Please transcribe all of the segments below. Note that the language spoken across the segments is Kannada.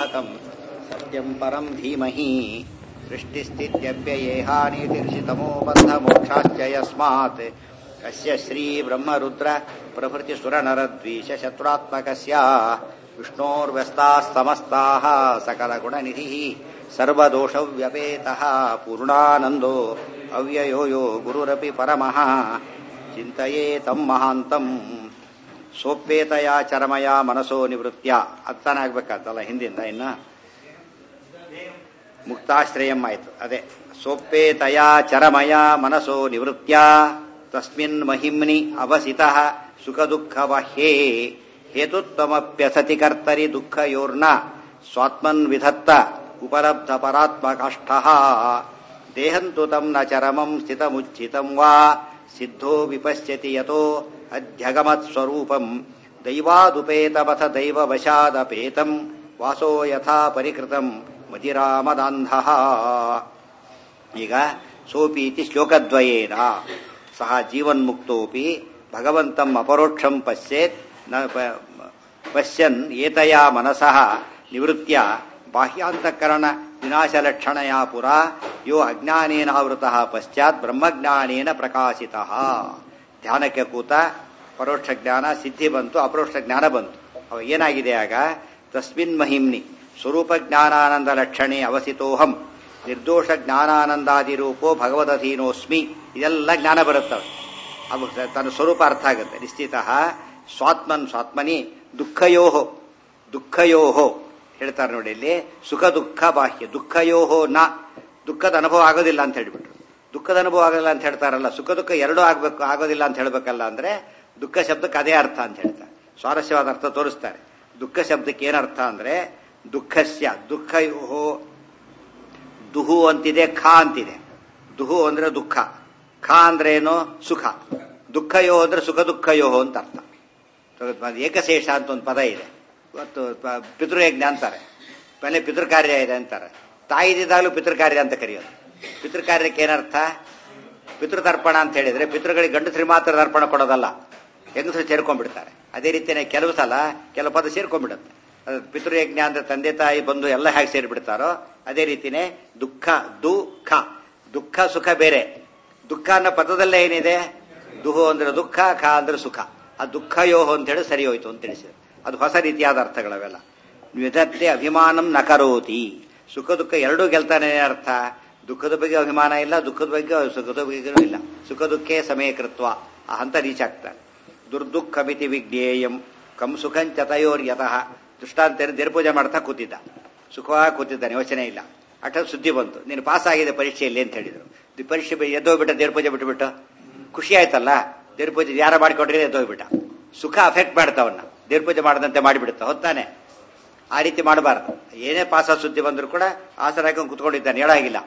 तम् सत्यम् परम् धीमहि सृष्टिस्थित्यप्ययेहानितिर्षितमो बन्धमोक्षाश्च यस्मात् कस्य श्रीब्रह्मरुद्र प्रभृतिसुरनरद्वीषशत्रुरात्मकस्य विष्णोर्व्यस्तास्तमस्ताः सकलगुणनिधिः सर्वदोषव्यपेतः पूर्णानन्दो अव्ययो यो गुरुरपि परमः ಚಿಂತೆಯೇ ತಮ್ಮ ಮಹಾಂತಂ ಸೋಪೇತಯ ಚರಮಯ ಮನಸೋ ನಿವೃತ್ಯ ಅರ್ಥನ ಆಗ್ಬೇಕಾತಲ್ಲ ಹಿಂದಿಂದ ಇನ್ನ ಮುಕ್ತಾಶ್ರಯಂ ಆಯ್ತು ಅದೇ ಸೋಪೇತಯ ಚರಮಯ ಮನಸೋ ನಿವೃತ್ಯ ತಸ್ಮಿನ್ ಮಹಿಮ್ನಿ ಅವಸಿತ ಸುಖ ದುಃಖ ಬಾಹ್ಯೇ ಹೇತುತ್ವಮಪ್ಯಸತಿ ಕರ್ತರಿ ದುಃಖಯೋರ್ನ ಸ್ವಾತ್ಮನ್ ವಿಧತ್ತ ಉಪಲಬ್ಧ ಪರಾತ್ಮಕಾಷ್ಠ ದೇಹಂತು ತಂ ನ ಚರಮಂ ಸ್ಥಿತಮುಚ್ಚಿತಂ ವಾ ಸಿದ್ಧೋ ವಿಪಶ್ಯತಿ ಯತೋ ಅಧ್ಯಗಮತ್ ಸ್ವರೂಪಂ ದೈವಾದುಪೇತಪಥ ದೈವವಶಾದಪೇತಂ ವಾಸೋ ಯಥಾ ಪರಿಕೃತಂ ಮತಿರಾಮದಾಂಧ ಈಗ ಸೋಪೀತಿ ಶ್ಲೋಕದ್ವಯೇನ ಸಹ ಜೀವನ್ಮುಕ್ತೋಪಿ ಭಗವಂತಂ ಅಪರೋಕ್ಷಂ ಪಶ್ಯೇತ್ ನ ಪಶ್ಯನ್ ಏತಯ ಮನಸಃ ನಿವೃತ್ಯ ಬಾಹ್ಯಾಂತಃಕರಣ ವಿನಾಶಲಕ್ಷಣಯ ಪುರ ಯೋ ಅಜ್ಞಾನೇನಾವೃತ ಪಶ್ಚಾತ್ ಬ್ರಹ್ಮಜ್ಞಾನೇನ ಪ್ರಕಾಶಿತ ಧ್ಯಾನಕ್ಕೆ ಕೂತ ಪರೋಕ್ಷ ಜ್ಞಾನ ಸಿದ್ಧಿ ಬಂತು ಅಪರೋಕ್ಷ ಜ್ಞಾನ ಬಂತು ಅವ ಏನಾಗಿದೆ ಆಗ ತಸ್ಮಿನ್ ಮಹಿಮ್ನಿ ಸ್ವರೂಪ ಜ್ಞಾನಾನಂದ ಲಕ್ಷಣೆ ಅವಸಿತೋಹಂ ನಿರ್ದೋಷ ಜ್ಞಾನಾನಂದಾದಿ ರೂಪೋ ಭಗವದಧೀನೋಸ್ಮಿ ಇದೆಲ್ಲ ಜ್ಞಾನ ಬರುತ್ತವೆ ಅವು ತನ್ನ ಸ್ವರೂಪ ಅರ್ಥ ಆಗುತ್ತೆ ನಿಶ್ಚಿತ ಸ್ವಾತ್ಮನ್ ಸ್ವಾತ್ಮನಿ ದುಃಖಯೋಹೋ ದುಃಖಯೋಹೋ ಹೇಳ್ತಾರೆ ನೋಡಿ ಇಲ್ಲಿ ಸುಖ ದುಃಖ ಬಾಹ್ಯ ದುಃಖಯೋಹೋ ನ ದುಃಖದ ಅನುಭವ ಆಗೋದಿಲ್ಲ ಅಂತ ಹೇಳ್ಬಿಟ್ರು ದುಃಖದ ಅನುಭವ ಆಗೋದಿಲ್ಲ ಅಂತ ಹೇಳ್ತಾರಲ್ಲ ಸುಖ ದುಃಖ ಎರಡೂ ಆಗ್ಬೇಕು ಆಗೋದಿಲ್ಲ ಅಂತ ಹೇಳ್ಬೇಕಲ್ಲ ಅಂದ್ರೆ ದುಃಖ ಶಬ್ದಕ್ಕೆ ಅದೇ ಅರ್ಥ ಅಂತ ಹೇಳ್ತಾರೆ ಸ್ವಾರಸ್ಯವಾದ ಅರ್ಥ ತೋರಿಸ್ತಾರೆ ದುಃಖ ಶಬ್ದಕ್ಕೆ ಏನರ್ಥ ಅಂದ್ರೆ ದುಃಖಸ್ಯ ದುಃಖಯೋಹೋ ದುಹು ಅಂತಿದೆ ಖಾ ಅಂತಿದೆ ದುಹು ಅಂದ್ರೆ ದುಃಖ ಖಾ ಅಂದ್ರೆ ಏನು ಸುಖ ದುಃಖಯೋ ಅಂದ್ರೆ ಸುಖ ದುಃಖಯೋಹೋ ಅಂತ ಅರ್ಥ ಏಕಶೇಷ ಅಂತ ಒಂದು ಪದ ಇದೆ ಇವತ್ತು ಪಿತೃಯಜ್ಞ ಅಂತಾರೆ ಮೇಲೆ ಪಿತೃಕಾರ್ಯ ಇದೆ ಅಂತಾರೆ ತಾಯಿದಿದ್ದಾಗಲೂ ಪಿತೃಕಾರ್ಯ ಅಂತ ಕರೆಯೋದು ಪಿತೃಕಾರ್ಯಕ್ಕೆ ಏನರ್ಥ ಪಿತೃತರ್ಪಣ ಅಂತ ಹೇಳಿದ್ರೆ ಪಿತೃಗಳಿಗೆ ಗಂಡಸರಿ ಮಾತ್ರ ತರ್ಪಣ ಕೊಡೋದಲ್ಲ ಹೆಂಗಸರು ಸೇರ್ಕೊಂಡ್ಬಿಡ್ತಾರೆ ಅದೇ ರೀತಿನೇ ಕೆಲವು ಸಲ ಕೆಲವು ಪದ ಸೇರ್ಕೊಂಡ್ಬಿಡುತ್ತೆ ಪಿತೃಯಜ್ಞ ಅಂದ್ರೆ ತಂದೆ ತಾಯಿ ಬಂದು ಎಲ್ಲ ಹೇಗೆ ಸೇರಿಬಿಡ್ತಾರೋ ಅದೇ ರೀತಿನೇ ದುಃಖ ದುಃಖ ದುಃಖ ಸುಖ ಬೇರೆ ದುಃಖ ಅನ್ನೋ ಪದದಲ್ಲೇ ಏನಿದೆ ದುಹು ಅಂದ್ರೆ ದುಃಖ ಖ ಅಂದ್ರೆ ಸುಖ ಆ ದುಃಖ ಯೋಹೋ ಅಂತ ಹೇಳಿ ಸರಿ ಹೋಯ್ತು ಅಂತ ತಿಳಿಸಿದ್ರು ಅದು ಹೊಸ ರೀತಿಯಾದ ಅರ್ಥಗಳವೆಲ್ಲ ವಿಧತ್ತೆ ಅಭಿಮಾನಂ ನಕರೋತಿ ಸುಖ ದುಃಖ ಎರಡೂ ಗೆಲ್ತಾನೆ ಅರ್ಥ ದುಃಖದ ಬಗ್ಗೆ ಅಭಿಮಾನ ಇಲ್ಲ ದುಃಖದ ಬಗ್ಗೆ ಸುಖದ ಬಗ್ಗೆನೂ ಇಲ್ಲ ಸುಖ ದುಃಖೇ ಸಮಯಕೃತ್ವ ಆ ಹಂತ ರೀಚ್ ಆಗ್ತಾನೆ ದುರ್ದುಃಖ ಮಿತಿ ವಿಜ್ಞೇಯಂ ಕಂ ಸುಖಂಚ ತಯೋರ್ಯತಃ ದೃಷ್ಟಾಂತ ದೇರ್ ಪೂಜೆ ಮಾಡ್ತಾ ಕೂತಿದ್ದ ಸುಖವಾಗಿ ಕೂತಿದ್ದಾನೆ ಯೋಚನೆ ಇಲ್ಲ ಅಟ ಸುದ್ದಿ ಬಂತು ನೀನು ಪಾಸ್ ಆಗಿದೆ ಪರೀಕ್ಷೆಯಲ್ಲಿ ಅಂತ ಹೇಳಿದ್ರು ಪರೀಕ್ಷೆ ಎದ್ದೋಗ್ಬಿಟ್ಟ ದೇರ್ ಪೂಜೆ ಬಿಟ್ಟುಬಿಟ್ಟು ಖುಷಿ ಆಯ್ತಲ್ಲ ದೇವ್ರ ಪೂಜೆ ಯಾರ ಮಾಡಿಕೊಟ್ರೆ ಎದ್ದೋಗ್ಬಿಟ್ಟ ಸುಖ ಅಫೆಕ್ಟ್ ಮಾಡ್ತಾವನ್ನ ದೇವ್ರ ಪೂಜೆ ಮಾಡದಂತೆ ಮಾಡಿಬಿಡುತ್ತ ಹೊತ್ತಾನೆ ಆ ರೀತಿ ಮಾಡಬಾರ್ದು ಏನೇ ಪಾಸ ಸುದ್ದಿ ಬಂದ್ರು ಕೂಡ ಆಸರ ಹಾಕೊಂಡು ಕುತ್ಕೊಂಡಿದ್ದಾನೆ ಹೇಳಾಗಿಲ್ಲ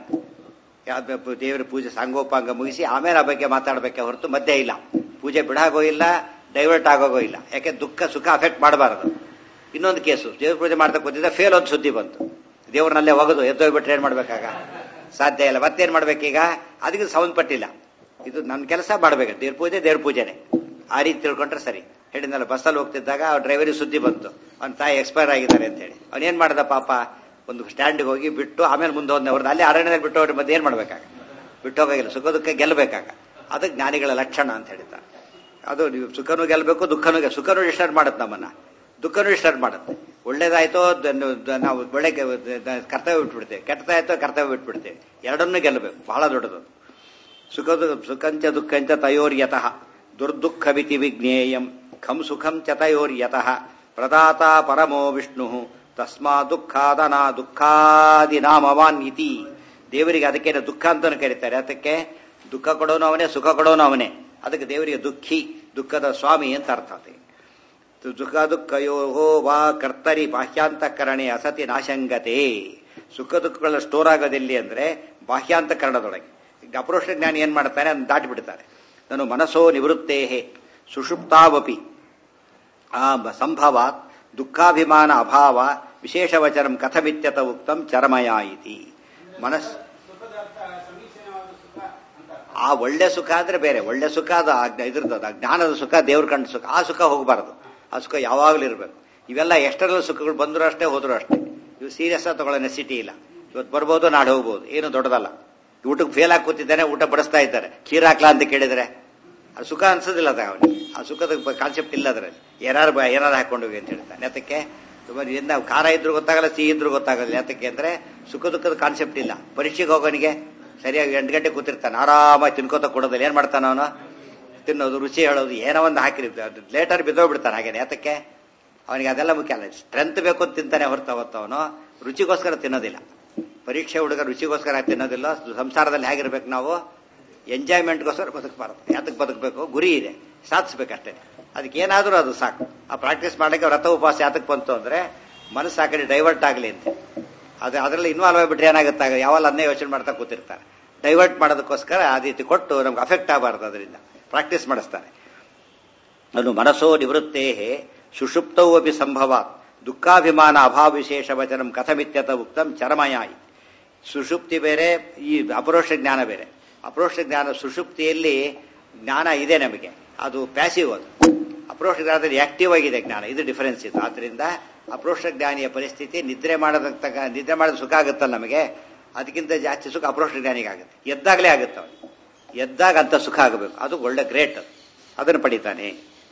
ದೇವರ ಪೂಜೆ ಸಾಂಗೋಪಾಂಗ ಮುಗಿಸಿ ಆಮೇಲೆ ಆ ಬಗ್ಗೆ ಮಾತಾಡಬೇಕೆ ಹೊರತು ಮಧ್ಯೆ ಇಲ್ಲ ಪೂಜೆ ಬಿಡಾಗೋ ಇಲ್ಲ ಡೈವರ್ಟ್ ಆಗೋಗೋ ಇಲ್ಲ ಯಾಕೆ ದುಃಖ ಸುಖ ಅಫೆಕ್ಟ್ ಮಾಡಬಾರದು ಇನ್ನೊಂದು ಕೇಸು ದೇವ್ರ ಪೂಜೆ ಮಾಡ್ತಾ ಕೂತಿದ್ದ ಫೇಲ್ ಒಂದು ಸುದ್ದಿ ಬಂತು ದೇವ್ರನ್ನಲ್ಲೇ ಒಗದು ಎದ್ದೋಗ್ಬಿಟ್ರೆ ಏನ್ ಮಾಡ್ಬೇಕಾಗ ಸಾಧ್ಯ ಇಲ್ಲ ಮತ್ತೇನ್ ಮಾಡ್ಬೇಕೀಗ ಅದಕ್ಕೆ ಸಂಬಂಧಪಟ್ಟಿಲ್ಲ ಇದು ನನ್ನ ಕೆಲಸ ಮಾಡ್ಬೇಕು ದೇವ್ರ ಪೂಜೆ ದೇವ್ರ ಪೂಜೆನೆ ಆ ರೀತಿ ತಿಳ್ಕೊಂಡ್ರೆ ಸರಿ ಹೇಳಿದ್ನಲ್ಲ ಬಸ್ಸಲ್ಲಿ ಹೋಗ್ತಿದ್ದಾಗ ಅವ್ರ ಡ್ರೈವರಿಗೆ ಸುದ್ದಿ ಬಂತು ಅವ್ನ ತಾಯಿ ಎಕ್ಸ್ಪೈರ್ ಆಗಿದ್ದಾರೆ ಅಂತ ಹೇಳಿ ಅವನೇನ್ ಮಾಡ್ದ ಪಾಪ ಒಂದು ಸ್ಟ್ಯಾಂಡ್ಗೆ ಹೋಗಿ ಬಿಟ್ಟು ಆಮೇಲೆ ಮುಂದೆ ಹೋದ್ನ ಅವ್ರದ್ದು ಅಲ್ಲಿ ಅರಣ್ಯದಲ್ಲಿ ಬಿಟ್ಟು ಅವ್ರ ಮತ್ತೆ ಏನ್ ಮಾಡ್ಬೇಕಾಗ ಬಿಟ್ಟು ಹೋಗಿಲ್ಲ ಸುಖ ದುಃಖ ಗೆಲ್ಲಬೇಕಾಗ ಅದು ಜ್ಞಾನಿಗಳ ಲಕ್ಷಣ ಅಂತ ಹೇಳ್ತಾರೆ ಅದು ನೀವು ಸುಖನೂ ಗೆಲ್ಲಬೇಕು ದುಃಖನೂ ಸುಖನೂ ಡಿಸ್ಟರ್ಬ್ ಮಾಡುತ್ತೆ ನಮ್ಮನ್ನ ದುಃಖನೂ ಡಿಸ್ಟರ್ಬ್ ಮಾಡುತ್ತೆ ಒಳ್ಳೇದಾಯ್ತೋ ನಾವು ಒಳ್ಳೆ ಕರ್ತವ್ಯ ಬಿಟ್ಬಿಡ್ತೇವೆ ಕೆಟ್ಟದಾಯ್ತೋ ಕರ್ತವ್ಯ ಬಿಟ್ಬಿಡ್ತೇವೆ ಎರಡನ್ನೂ ಗೆಲ್ಲಬೇಕು ಬಹಳ ದೊಡ್ಡದು ಸುಖ ಸುಖಂಚ ದುಃಖಂಚ ತಯೋರ್ಯತಃ ದುರ್ದುಃಖವಿತಿ ವಿಜ್ಞೇಯಂ ಖಂ ಸುಖಂ ಚ ತಯೋರ್ಯತಃ ಪ್ರದಾತ ಪರಮೋ ವಿಷ್ಣು ತಸ್ಮಾ ದುಃಖಾದನ ದುಃಖಾದಿ ನಾಮವಾನ್ ಇತಿ ದೇವರಿಗೆ ಅದಕ್ಕೆ ದುಃಖ ಅಂತಾನು ಕರೀತಾರೆ ಅದಕ್ಕೆ ದುಃಖ ಕೊಡೋನು ಅವನೇ ಸುಖ ಕೊಡೋನು ಅವನೇ ಅದಕ್ಕೆ ದೇವರಿಗೆ ದುಃಖಿ ದುಃಖದ ಸ್ವಾಮಿ ಅಂತ ಅರ್ಥ ಸುಖ ದುಃಖಯೋ ವಾ ಕರ್ತರಿ ಬಾಹ್ಯಾಂತಕರಣೆ ಅಸತಿ ನಾಶಂಗತೆ ಸುಖ ದುಃಖಗಳ ಸ್ಟೋರ್ ಆಗೋದೆಲ್ಲಿ ಅಂದ್ರೆ ಬಾಹ್ಯಾಂತಕರಣದೊಳಗೆ ಈಗ ಅಪರೋಕ್ಷ ಜ್ಞಾನಿ ಏನ್ ಮಾಡ್ತಾನೆ ಅದನ್ನ ದಾಟಿ ಬಿಡ್ತಾರೆ ನಾನು ಮನಸ್ಸೋ ನಿವೃತ್ತೇಹೇ ಸುಷುಪ್ತಾವಪಿ ಆ ಸಂಭವಾತ್ ದುಃಖಾಭಿಮಾನ ಅಭಾವ ವಿಶೇಷ ವಚನಂ ಕಥಮಿತ್ಯತ ಉಕ್ತಂ ಚರಮಯ ಇತಿ ಮನಸ್ ಆ ಒಳ್ಳೆ ಸುಖ ಅಂದ್ರೆ ಬೇರೆ ಒಳ್ಳೆ ಸುಖ ಅದು ಇದ್ರದ್ದು ಜ್ಞಾನದ ಸುಖ ದೇವ್ರ ಕಂಡ ಸುಖ ಆ ಸುಖ ಹೋಗಬಾರದು ಆ ಸುಖ ಯಾವಾಗಲೂ ಇರಬೇಕು ಇವೆಲ್ಲ ಎಷ್ಟೆಲ್ಲ ಸುಖಗಳು ಬಂದರೂ ಅಷ್ಟೇ ಹೋದ್ರು ಅಷ್ಟೇ ಇವು ಸೀರಿಯಸ್ ಆಗಿ ತಗೊಳ್ಳೋ ನೆಸಿಟಿ ಇಲ್ಲ ಇವತ್ತು ಬರ್ಬೋದು ನಾಳೆ ಹೋಗ್ಬೋದು ಏನು ದೊಡ್ಡದಲ್ಲ ಊಟಕ್ಕೆ ಫೇಲ್ ಆಗಿ ಕೂತಿದ್ದಾನೆ ಊಟ ಬಡಿಸ್ತಾ ಇದ್ದಾರೆ ಖೀರ್ ಹಾಕ್ಲಾ ಅಂತ ಕೇಳಿದ್ರೆ ಅದು ಸುಖ ಅನ್ಸೋದಿಲ್ಲ ಅದ ಅವನಿಗೆ ಆ ಸುಖದ ಕಾನ್ಸೆಪ್ಟ್ ಇಲ್ಲ ಅದರಲ್ಲಿ ಏನಾರು ಬ- ಏನಾರು ಹಾಕೊಂಡು ಹೋಗಿ ಅಂತ ಹೇಳ್ತಾನೆ ಯಾತಕ್ಕೆ ತುಂಬಾ ಏನ್ ನಾವು ಖಾರ ಇದ್ರು ಗೊತ್ತಾಗಲ್ಲ ಸಿಹಿ ಇದ್ರು ಗೊತ್ತಾಗಲ್ಲ ಯಾತಕ್ಕೆ ಅಂದ್ರೆ ಸುಖ ದುಃಖದ ಕಾನ್ಸೆಪ್ಟ್ ಇಲ್ಲ ಪರೀಕ್ಷೆಗೆ ಹೋಗೋನಿಗೆ ಸರಿಯಾಗಿ ಎಂಟು ಗಂಟೆ ಕೂತಿರ್ತಾನೆ ಆರಾಮಾಗಿ ತಿನ್ಕೋತ ಕೊಡೋದಿಲ್ಲ ಏನ್ ಮಾಡ್ತಾನ ಅವನು ತಿನ್ನೋದು ರುಚಿ ಹೇಳೋದು ಏನೋ ಒಂದು ಹಾಕಿ ಲೇಟರ್ ಬಿದ್ದೋಗ್ಬಿಡ್ತಾನೆ ಹಾಗೇನೆ ಯಾತಕ್ಕೆ ಅವನಿಗೆ ಅದೆಲ್ಲ ಮುಖ್ಯ ಅಲ್ಲ ಸ್ಟ್ರೆಂತ್ ಬೇಕು ಅಂತ ತಿಂತಾನೆ ಹೊರತು ಅವತ್ತು ಅವನು ರುಚಿಗೋಸ್ಕರ ತಿನ್ನೋದಿಲ್ಲ ಪರೀಕ್ಷೆ ಹುಡುಗ ರುಚಿಗೋಸ್ಕರ ತಿನ್ನೋದಿಲ್ಲ ಸಂಸಾರದಲ್ಲಿ ಹೇಗಿರ್ಬೇಕು ನಾವು ಎಂಜಾಯ್ಮೆಂಟ್ಗೋಸ್ಕರ ಬದುಕಬಾರದು ಯಾತಕ್ಕೆ ಬದುಕಬೇಕು ಗುರಿ ಇದೆ ಸಾಧಿಸ್ಬೇಕಷ್ಟೇ ಅದಕ್ಕೆ ಏನಾದರೂ ಅದು ಸಾಕು ಆ ಪ್ರಾಕ್ಟೀಸ್ ಮಾಡಲಿಕ್ಕೆ ವ್ರತ ಉಪವಾಸ ಯಾತಕ್ಕೆ ಬಂತು ಅಂದ್ರೆ ಮನಸ್ಸು ಆ ಕಡೆ ಡೈವರ್ಟ್ ಆಗಲಿ ಅಂತ ಅದು ಅದರಲ್ಲಿ ಇನ್ವಾಲ್ವ್ ಆಗಿಬಿಟ್ರೆ ಏನಾಗುತ್ತೆ ಆಗ ಯಾವಲ್ಲ ಅದನ್ನೇ ಯೋಚನೆ ಮಾಡ್ತಾ ಕೂತಿರ್ತಾರೆ ಡೈವರ್ಟ್ ಮಾಡೋದಕ್ಕೋಸ್ಕರ ಆ ರೀತಿ ಕೊಟ್ಟು ನಮ್ಗೆ ಅಫೆಕ್ಟ್ ಆಗಬಾರ್ದು ಅದರಿಂದ ಪ್ರಾಕ್ಟೀಸ್ ಮಾಡಿಸ್ತಾರೆ ಅದು ಮನಸ್ಸೋ ನಿವೃತ್ತೇ ಸುಷುಪ್ತೌ ಅಪಿ ಸಂಭವಾತ್ ದುಃಖಾಭಿಮಾನ ಅಭಾವ ವಿಶೇಷ ವಚನಂ ಕಥಮಿತ್ಯತ ಉಕ್ತಂ ಚರಮಯಾಯಿ ಸುಷುಪ್ತಿ ಬೇರೆ ಈ ಅಪರೋಕ್ಷ ಜ್ಞಾನ ಬೇರೆ ಅಪರೋಕ್ಷ ಜ್ಞಾನ ಸುಷುಪ್ತಿಯಲ್ಲಿ ಜ್ಞಾನ ಇದೆ ನಮಗೆ ಅದು ಪ್ಯಾಸಿವ್ ಅದು ಅಪರೋಕ್ಷ ಜ್ಞಾನದಲ್ಲಿ ಆಕ್ಟಿವ್ ಆಗಿದೆ ಜ್ಞಾನ ಇದು ಡಿಫರೆನ್ಸ್ ಇದು ಆದ್ರಿಂದ ಅಪರೋಕ್ಷ ಜ್ಞಾನಿಯ ಪರಿಸ್ಥಿತಿ ನಿದ್ರೆ ಮಾಡೋದಕ್ಕ ನಿದ್ರೆ ಮಾಡೋದು ಸುಖ ಆಗುತ್ತಲ್ಲ ನಮಗೆ ಅದಕ್ಕಿಂತ ಜಾಸ್ತಿ ಸುಖ ಅಪರೋಕ್ಷ ಜ್ಞಾನಿಗೆ ಆಗುತ್ತೆ ಎದ್ದಾಗಲೇ ಆಗುತ್ತೆ ಅವನಿಗೆ ಎದ್ದಾಗ ಅಂತ ಸುಖ ಆಗಬೇಕು ಅದು ಒಳ್ಳೆ ಗ್ರೇಟ್ ಅದು ಅದನ್ನು ಪಡಿತಾನೆ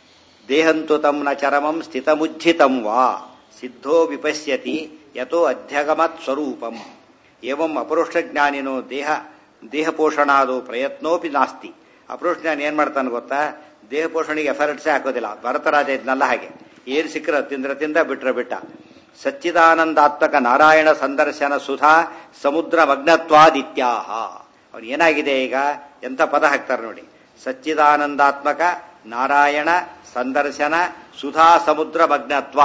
ದೇಹಂತು ತಮ್ನ ಚರಮಂ ಸ್ಥಿತಮುಜ್ಜಿತಂ ವಾ ಸಿದ್ಧೋ ವಿಪಶ್ಯತಿ ಯಥೋ ಅಧ್ಯಗಮತ್ ಸ್ವರೂಪಂ ಏವಂ ಅಪರೋಕ್ಷಜ್ಞಾನಿನೋ ದೇಹ ದೇಹ ಪೋಷಣಾದು ಪ್ರಯತ್ನೋಪಿ ನಾಸ್ತಿ ಅಪರೋಕ್ಷಜ್ಞಾನಿ ಏನ್ ಮಾಡ್ತಾನೆ ಗೊತ್ತಾ ದೇಹ ಪೋಷಣೆಗೆ ಎಫರ್ಟ್ಸೇ ಹಾಕೋದಿಲ್ಲ ಭರತರಾಜ ಇದ್ನಲ್ಲ ಹಾಗೆ ಏನ್ ಸಿಕ್ಕರ ತಿಂದ್ರ ತಿಂದ ಬಿಟ್ರ ಬಿಟ್ಟ ಸಚ್ಚಿದಾನಂದಾತ್ಮಕ ನಾರಾಯಣ ಸಂದರ್ಶನ ಸುಧಾ ಸಮುದ್ರ ಮಗ್ನತ್ವಾದಿತ್ಯಾಹ ಅವನು ಏನಾಗಿದೆ ಈಗ ಎಂತ ಪದ ಹಾಕ್ತಾರೆ ನೋಡಿ ಸಚ್ಚಿದಾನಂದಾತ್ಮಕ ನಾರಾಯಣ ಸಂದರ್ಶನ ಸುಧಾ ಸಮುದ್ರ ಮಗ್ನತ್ವ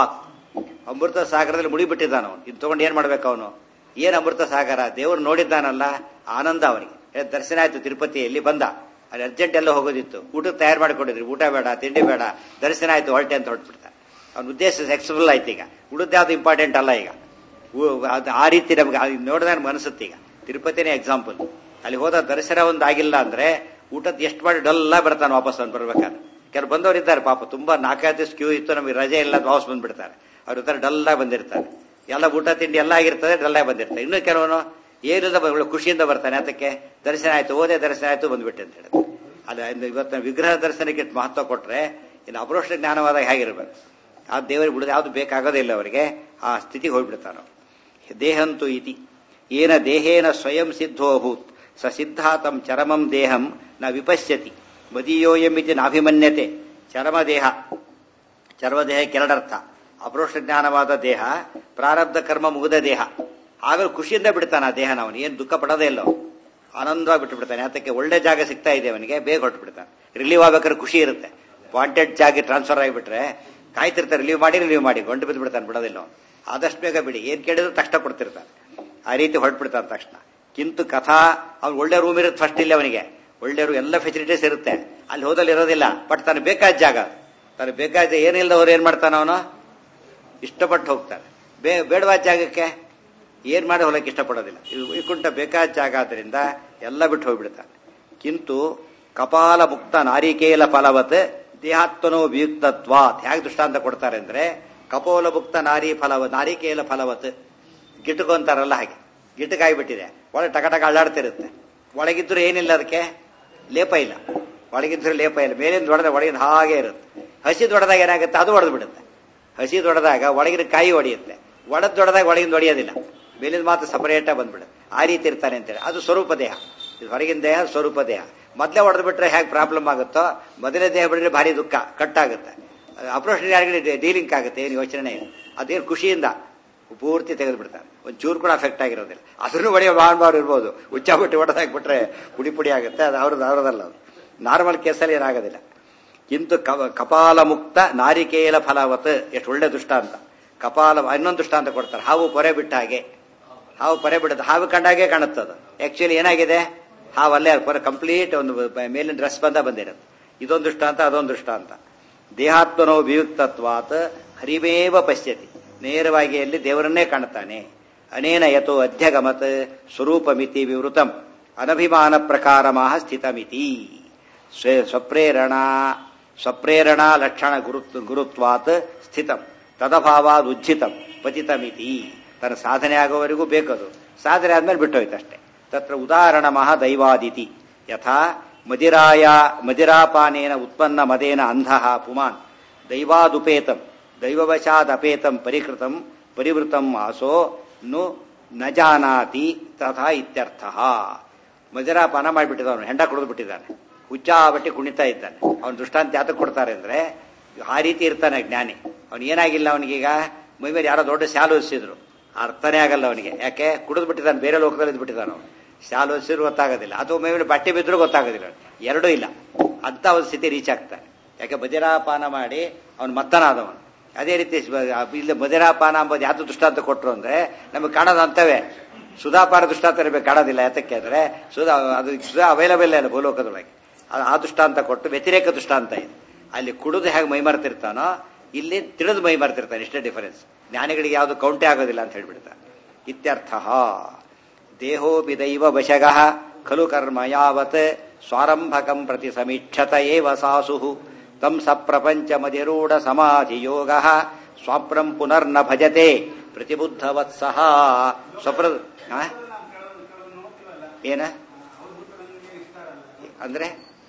ಅಮೃತ ಸಾಗರದಲ್ಲಿ ಮುಡಿಬಿಟ್ಟಿದ್ದಾನ ಅವನು ಇದು ತಗೊಂಡು ಏನ್ ಮಾಡ್ಬೇಕು ಅವನು ಏನ್ ಅಮೃತ ಸಾಗರ ದೇವರು ನೋಡಿದ್ದಾನಲ್ಲ ಆನಂದ ಅವನಿಗೆ ಏ, ದರ್ಶನ ಆಯ್ತು ತಿರುಪತಿಯಲ್ಲಿ ಬಂದ ಅಲ್ಲಿ ಅರ್ಜೆಂಟ್ ಎಲ್ಲ ಹೋಗೋದಿತ್ತು ಊಟಕ್ಕೆ ತಯಾರು ಮಾಡಿಕೊಂಡಿದ್ರಿ ಊಟ ಬೇಡ ತಿಂಡಿ ಬೇಡ ದರ್ಶನ ಆಯ್ತು ಹೊರಟೆ ಅಂತ ಹೊರಟ್ಬಿಡ್ತಾನೆ ಅವನ ಉದ್ದೇಶ ಸಕ್ಸಸ್ಫುಲ್ ಆಯ್ತು ಈಗ ಉಳಿದ ಯಾವ್ದು ಇಂಪಾರ್ಟೆಂಟ್ ಅಲ್ಲ ಈಗ ಉ- ಅದು ಆ ರೀತಿ ನಮ್ಗೆ ಅದು ನೋಡಿದ್ರೆ ನಮ್ಗೆ ಅನಿಸುತ್ತೆ ಈಗ ತಿರುಪತಿನೇ ಎಕ್ಸಾಂಪಲ್ ಅಲ್ಲಿ ಹೋದ ದರ್ಶನ ಒಂದು ಆಗಿಲ್ಲ ಅಂದ್ರೆ ಊಟದ ಎಷ್ಟು ಮಾಡಿ ಡಲ್ಲ ಬರ್ತಾನೆ ವಾಪಸ್ ಅವ್ನು ಬರ್ಬೇಕಾದ್ರೆ ಕೆಲವು ಬಂದವರು ಇದ್ದಾರೆ ಪಾಪ ತುಂಬಾ ನಾಲ್ಕೈದು ದಿವಸ ಕ್ಯೂ ಇತ್ತು ನಮಗೆ ರಜೆ ಇಲ್ಲ ಅಂತ ವಾಪಸ್ ಬಂದ್ಬಿಡ್ತಾರೆ ಅವ್ರ ಇದ್ದಾರೆ ಡಲ್ಲ ಬಂದಿರ್ತಾರೆ ಎಲ್ಲ ಊಟ ತಿಂಡಿ ಎಲ್ಲ ಆಗಿರ್ತದೆ ಡಲ್ಲ ಬಂದಿರ್ತಾರೆ ಇನ್ನು ಕೆಲವನು ಏನಿಲ್ಲ ಒಳ್ಳೆ ಖುಷಿಯಿಂದ ಬರ್ತಾನೆ ಅದಕ್ಕೆ ದರ್ಶನ ಆಯ್ತು ಓದೇ ದರ್ಶನ ಆಯ್ತು ಬಂದ್ಬಿಟ್ಟೆ ಅಂತ ಹೇಳಿ ಅಲ್ಲ ಇನ್ನು ಇವತ್ತಿನ ವಿಗ್ರಹ ದರ್ಶನಕ್ಕೆ ಇಷ್ಟು ಮಹತ್ವ ಕೊಟ್ರೆ ಇನ್ನು ಅಪರೋಕ್ಷ ಜ್ಞಾನವಾದಾಗ ಹೇಗಿರ್ಬೇಕು ಆ ದೇವರಿಗೆ ಬಿಡೋದು ಯಾವುದು ಬೇಕಾಗೋದೇ ಇಲ್ಲ ಅವರಿಗೆ ಆ ಸ್ಥಿತಿಗೆ ಹೋಗ್ಬಿಡ್ತಾನೆ ದೇಹಂತು ಇತಿ ಏನ ದೇಹೇನ ಸ್ವಯಂ ಸಿದ್ಧೋಭೂತ್ ಸ ಸಿದ್ಧಾತಂ ಚರಮಂ ದೇಹಂ ನ ವಿಪಶ್ಯತಿ ಮದೀಯೋಯಮಿತಿ ನಾಭಿಮನ್ಯತೆ ಚರಮ ದೇಹ ಚರ್ಮದೇಹಕ್ಕೆ ಎರಡರ್ಥ ಅಪರೋಕ್ಷ ಜ್ಞಾನವಾದ ದೇಹ ಪ್ರಾರಬ್ಧ ಕರ್ಮ ಮುಗಿದ ದೇಹ ಆಗಲೂ ಖುಷಿಯಿಂದ ಬಿಡ್ತಾನೆ ಆ ದೇಹನ ಅವನು ಏನು ದುಃಖ ಪಡೋದೇ ಇಲ್ಲ ಅವನು ಆನಂದವಾಗಿ ಬಿಟ್ಟು ಬಿಡ್ತಾನೆ ಅದಕ್ಕೆ ಒಳ್ಳೆ ಜಾಗ ಸಿಗ್ತಾ ಇದೆ ಅವನಿಗೆ ಬೇಗ ಹೊಟ್ಟು ಬಿಡ್ತಾನೆ ರಿಲೀವ್ ಆಗ್ಬೇಕಾದ್ರೆ ಖುಷಿ ಇರುತ್ತೆ ವಾಂಟೆಡ್ ಜಾಗ ಟ್ರಾನ್ಸ್ಫರ್ ಆಗಿಬಿಟ್ರೆ ಕಾಯ್ತಿರ್ತಾರೆ ರಿಲೀವ್ ಮಾಡಿ ರಿಲೀವ್ ಮಾಡಿ ಗಂಟು ಬಿದ್ದು ಬಿಡ್ತಾನೆ ಬಿಡೋದಿಲ್ಲ ಅವನು ಆದಷ್ಟು ಬೇಗ ಬಿಡಿ ಏನ್ ಕೇಳಿದ್ರು ತಕ್ಷಣ ಕೊಡ್ತಿರ್ತಾನೆ ಆ ರೀತಿ ಹೊರಟ್ಬಿಡ್ತಾನೆ ತಕ್ಷಣ ಕಿಂತು ಕಥಾ ಅವ್ನು ಒಳ್ಳೆ ರೂಮ್ ಇರುತ್ತೆ ಫಸ್ಟ್ ಇಲ್ಲಿ ಅವನಿಗೆ ಒಳ್ಳೆ room, ಎಲ್ಲ ಫೆಸಿಲಿಟೀಸ್ ಇರುತ್ತೆ ಅಲ್ಲಿ ಹೋದಲ್ಲಿ ಇರೋದಿಲ್ಲ ಬಟ್ ತನಗೆ ಬೇಕಾದ ಜಾಗ ತನಗೆ ಬೇಕಾದ ಏನಿಲ್ಲದವ್ರು ಏನ್ ಮಾಡ್ತಾನ ಅವನು ಇಷ್ಟಪಟ್ಟು ಹೋಗ್ತಾನೆ ಬೇ ಬೇಡವಾದ ಜಾಗಕ್ಕೆ ಏನ್ ಮಾಡಿ ಹೊಲಕ್ಕೆ ಇಷ್ಟಪಡೋದಿಲ್ಲ ಇದು ವೈಕುಂಠ ಬೇಕಾದ ಜಾಗ ಆದ್ರಿಂದ ಎಲ್ಲ ಬಿಟ್ಟು ಹೋಗ್ಬಿಡ್ತಾನೆ ಕಿಂತು ಕಪಾಲ ಮುಕ್ತ ನಾರಿಕೇಲ ಫಲವತ್ ದೇಹಾತ್ಮನೋ ವಿಯುಕ್ತತ್ವಾತ್ ಹೇಗೆ ದೃಷ್ಟಾಂತ ಕೊಡ್ತಾರೆ ಅಂದ್ರೆ ಕಪೋಲ ಮುಕ್ತ ನಾರಿ ಫಲವತ್ ನಾರಿಕೇಲ ಫಲವತ್ ಗಿಟಕು ಅಂತಾರಲ್ಲ ಹಾಗೆ ಗಿಟಕಾಗ್ಬಿಟ್ಟಿದೆ ಒಳಗೆ ಟಕ ಟಕ ಅಳ್ಳಾಡ್ತಿರುತ್ತೆ ಒಳಗಿದ್ರು ಏನಿಲ್ಲ ಅದಕ್ಕೆ ಲೇಪ ಇಲ್ಲ ಒಳಗಿದ್ರೆ ಲೇಪ ಇಲ್ಲ ಮೇಲಿಂದ ಹೊಡೆದ ಒಳಗಿಂದ ಹಾಗೆ ಇರುತ್ತೆ ಹಸಿ ದೊಡ್ಡದಾಗ ಏನಾಗುತ್ತೆ ಅದು ಹೊಡೆದು ಬಿಡುತ್ತೆ ಹಸಿ ದೊಡ್ಡದಾಗ ಒಳಗಿನ ಕಾಯಿ ಹೊಡೆಯುತ್ತೆ ಒಡೆದ್ ದೊಡ್ಡದಾಗ ಒಳಗಿಂದ ಹೊಡೆಯೋದಿಲ್ಲ ಮೇಲಿಂದ ಮಾತ್ರ ಸಪರೇಟ್ ಬಂದ್ಬಿಡುತ್ತೆ ಆ ರೀತಿ ಇರ್ತಾನೆ ಅಂತೇಳಿ ಅದು ಸ್ವರೂಪ ದೇಹ ಇದು ಹೊರಗಿನ ದೇಹ ಸ್ವರೂಪ ದೇಹ ಮೊದಲೇ ಹೊಡೆದು ಬಿಟ್ರೆ ಹೇಗೆ ಪ್ರಾಬ್ಲಮ್ ಆಗುತ್ತೋ ಮೊದಲೇ ದೇಹ ಬಿಡಿದ್ರೆ ಭಾರಿ ದುಃಖ ಕಟ್ಟಾಗುತ್ತೆ ಅಪ್ರೋಷನ್ ಯಾರಿಗೆ ಡೀಲಿಂಗ್ ಆಗುತ್ತೆ ಏನು ಯೋಚನೆ ಇಲ್ಲ ಅದೇನು ಖುಷಿಯಿಂದ ಪೂರ್ತಿ ತೆಗೆದು ಬಿಡ್ತಾರೆ ಒಂದು ಚೂರು ಕೂಡ ಅಫೆಕ್ಟ್ ಆಗಿರೋದಿಲ್ಲ ಅದನ್ನು ಹೊಡೆಯೋ ಬಾಂಬಾರು ಇರ್ಬೋದು ಉಚ್ಚಾಬಟ್ಟಿ ಹೊಡೆದಾಕ್ಬಿಟ್ರೆ ಪುಡಿ ಪುಡಿ ಆಗುತ್ತೆ ಅದು ಅವ್ರದ್ದು ಅವ್ರದಲ್ಲ ಅದು ನಾರ್ಮಲ್ ಕೇಸಲ್ಲಿ ಏನಾಗೋದಿಲ್ಲ ಕಿಂತು ಕವ- ಕಪಾಲ ಮುಕ್ತ ನಾರಿಕೇಲ ಫಲವತ್ ಎಷ್ಟು ಒಳ್ಳೆ ದುಷ್ಟಾಂತ ಕಪಾಲ ಇನ್ನೊಂದು ದುಷ್ಟಾಂತ ಕೊಡ್ತಾರೆ ಹಾವು ಪೊರೆ ಬಿಟ್ಟ ಹಾಗೆ ಹಾವು ಪೊರೆ ಬಿಡುತ್ತೆ ಹಾವು ಕಂಡಾಗೆ ಕಾಣುತ್ತದು ಆಕ್ಚುಲಿ ಏನಾಗಿದೆ ಹಾವು ಅಲ್ಲೇ ಪೊರೆ ಕಂಪ್ಲೀಟ್ ಒಂದು ಬ- ಮೇಲಿನ ಡ್ರೆಸ್ ಬಂದ ಬಂದಿರುತ್ತೆ ಇದೊಂದು ದುಷ್ಟಾಂತ ಅದೊಂದು ದುಷ್ಟಾಂತ ದೇಹಾತ್ಮನೋ ವಿಯುಕ್ತತ್ವಾತ್ ಹರಿಮೇವ ಪಶ್ಯತಿ ನೇರವಾಗಿ ಅಲ್ಲಿ ದೇವರನ್ನೇ ಕಾಣುತ್ತಾನೆ ಅನೇನ ಯಥೋ ಅಧ್ಯಗಮತ್ ಸ್ವರೂಪಮಿತಿ ವಿವೃತಂ ಅನಭಿಮಾನ ಪ್ರಕಾರಮಾಹ ಸ್ಥಿತಮಿತಿ ಸ್ವ- ಸ್ವಪ್ರೇರಣಾ ಸ್ವಪ್ರೇರಣಾ ಲಕ್ಷಣ ಗುರು ಗುರುತ್ವಾತ್ ಸ್ಥಿತಂ ತದಭಾವಾದ್ ಉಜ್ಜಿತಂ ಪತಿತಮಿತಿ ತನ್ನ ಸಾಧನೆ ಆಗೋವರೆಗೂ ಬೇಕದು ಸಾಧನೆ ಆದ್ಮೇಲೆ ಬಿಟ್ಟು ಹೋಯ್ತು ಅಷ್ಟೇ ತತ್ರ ಉದಾಹರಣ ಮಹ ದೈವಾದಿತಿ ಯಥಾ ಮದಿರಾಯ ಮದಿರಾಪಾನೇನ ಉತ್ಪನ್ನ ಮದೇನ ಅಂಧಃ ಪುಮಾನ್ ದೈವಾದುಪೇತಂ ದೈವವಶಾದಪೇತಂ ಪರಿಕೃತಂ ಪರಿವೃತಂ ಆಸೋ ನು ನ ಜಾನಾತಿ ತಥಾ ಇತ್ಯರ್ಥ ಮದಿರಾಪಾನ ಮಾಡಿಬಿಟ್ಟಿದ್ದಾನೆ ಹೆಂಡ ಕುಡಿದು ಬಿಟ್ಟಿದ್ದಾನೆ ಹುಚ್ಚಾಬಟ್ಟಿ ಕುಣಿತಾ ಇದ್ದಾನೆ ಅವನ ದೃಷ್ಟಾಂತ ಯಾತಕ್ಕೆ ಕೊಡ್ತಾರೆ ಅಂದ್ರೆ ಆ ರೀತಿ ಇರ್ತಾನೆ ಜ್ಞಾನಿ ಅವನು ಏನಾಗಿಲ್ಲ ಅವನಿಗೀಗ ಮೈ ಮೇಲೆ ಯಾರೋ ದೊಡ್ಡ ಶಾಲು ಹೊಸಿದ್ರು ಅರ್ಥನೇ ಆಗಲ್ಲ ಅವನಿಗೆ ಯಾಕೆ ಕುಡಿದು ಬಿಟ್ಟಿದ್ದಾನೆ ಬೇರೆ ಲೋಕದಲ್ಲಿ ಇದ್ದು ಬಿಟ್ಟಿದ್ದಾನೆ ಅವನು ಶಾಲು ಹೊಸಿದ್ರು ಗೊತ್ತಾಗೋದಿಲ್ಲ ಅಥವಾ ಮೈ ಮೇಲೆ ಬಟ್ಟೆ ಬಿದ್ದರೂ ಗೊತ್ತಾಗೋದಿಲ್ಲ ಎರಡೂ ಇಲ್ಲ ಅಂತ ಒಂದು ಸ್ಥಿತಿ ರೀಚ್ ಆಗ್ತಾನೆ ಯಾಕೆ ಮದಿರಾಪಾನ ಮಾಡಿ ಅವನು ಮತ್ತನಾದವನು ಅದೇ ರೀತಿ ಇಲ್ಲಿ ಮದಿರಾಪಾನ ಅಂಬೋದು ಯಾವ್ದು ದೃಷ್ಟಾಂತ ಕೊಟ್ಟರು ಅಂದ್ರೆ ನಮಗೆ ಕಾಣೋದು ಅಂತವೇ ಸುಧಾಪಾನ ದೃಷ್ಟಾಂತ ಇರಬೇಕು ಕಾಣೋದಿಲ್ಲ ಯಾತಕ್ಕೆ ಅಂದ್ರೆ ಸುಧಾ ಅದು ಸುಧಾ ಅವೈಲಬಲ್ ಇಲ್ಲ ಭೂಲೋಕದೊಳಗೆ ಅದು ಆ ದೃಷ್ಟಾಂತ ಕೊಟ್ಟು ವ್ಯತಿರೇಕ ದೃಷ್ಟಾಂತ ಇದೆ ಅಲ್ಲಿ ಕುಡಿದು ಹೇಗೆ ಮೈ ಮರ್ತಿರ್ತಾನೋ ಇಲ್ಲಿ ತಿಳಿದು ಮೈ ಮರ್ತಿರ್ತಾನೆ ಇಷ್ಟೇ ಡಿಫರೆನ್ಸ್ ಜ್ಞಾನಿಗಳಿಗೆ ಯಾವುದು ಕೌಂಟೇ ಆಗೋದಿಲ್ಲ ಅಂತ ಹೇಳ್ಬಿಡ್ತಾನೆ ಇತ್ಯರ್ಥ ದೇಹೋಪಿ ದೈವ ವಶಗಃ ಖಲು ಕರ್ಮ ಯಾವತ್ ಸ್ವಾರಂಭಕಂ ಪ್ರತಿ ಸಮೀಕ್ಷತ ಏವ ಸಾಸು ತಂ ಸ ಪ್ರಪಂಚ ಮಧಿರೂಢ ಸಮಾಧಿ ಯೋಗ ಸ್ವಾಪ್ರಂ ಪುನರ್ನ ಭಜತೆ ಪ್ರತಿಬುದ್ಧವತ್ಸಹ ಸ್ವಪ್ರ ಆ? ಏನ ಅಂದ್ರೆ